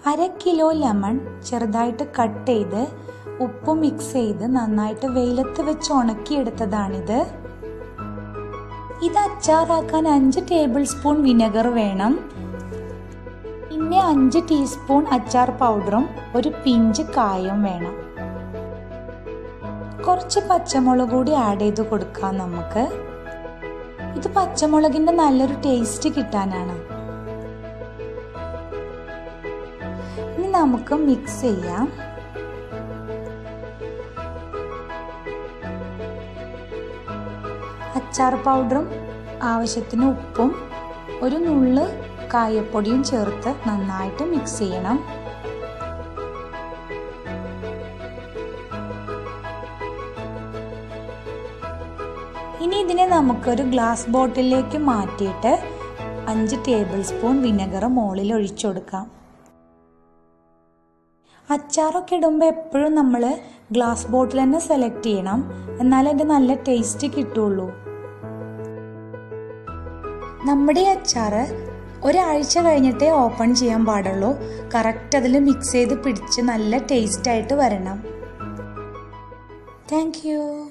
അര kilo lemon ചെറുതായിട്ട് cut ചെയ്ത് ഉപ്പ് മിക്സ് ചെയ്ത് നന്നായിട്ട് വെയിലത്ത് വെച്ച് ഉണക്കിയെടുത്തതാണിത് ഇത് അച്ചാറാക്കാൻ അഞ്ച് ടേബിൾ സ്പൂൺ വിനെഗർ വേണം പിന്നെ അഞ്ച് ടീസ്പൂൺ അച്ചാർ പൗഡറും ഒരു പിഞ്ച് കായും വേണം കുറച്ച് പച്ചമുളക് കൂടി ആഡ് ചെയ്ത് കൊടുക്കാം നമുക്ക് ഇത് പച്ചമുളകിന്റെ നല്ലൊരു ടേസ്റ്റ് കിട്ടാനാണ് ഇനി നമുക്ക് മിക്സ് ചെയ്യാം അച്ചാർ പൗഡറും ആവശ്യത്തിന് ഉപ്പും ഒരു നുള്ള് കായപ്പൊടിയും ചേർത്ത് നന്നായിട്ട് മിക്സ് ചെയ്യണം ഇനി ഇതിനെ നമുക്കൊരു ഗ്ലാസ് ബോട്ടിലേക്ക് മാറ്റിയിട്ട് അഞ്ച് ടേബിൾ സ്പൂൺ വിനെഗർ മുകളിൽ ഒഴിച്ചു കൊടുക്കാം അച്ചാറൊക്കെ ഇടുമ്പോൾ എപ്പോഴും നമ്മൾ ഗ്ലാസ് ബോട്ടിൽ തന്നെ സെലക്ട് ചെയ്യണം എന്നാലേ അതിൻ്റെ നല്ല ടേസ്റ്റ് കിട്ടുള്ളൂ നമ്മുടെ ഈ അച്ചാറ് ഒരാഴ്ച കഴിഞ്ഞിട്ടേ ഓപ്പൺ ചെയ്യാൻ പാടുള്ളൂ കറക്റ്റ് അതിൽ മിക്സ് ചെയ്ത് പിടിച്ച് നല്ല ടേസ്റ്റ് ആയിട്ട് വരണം താങ്ക് യു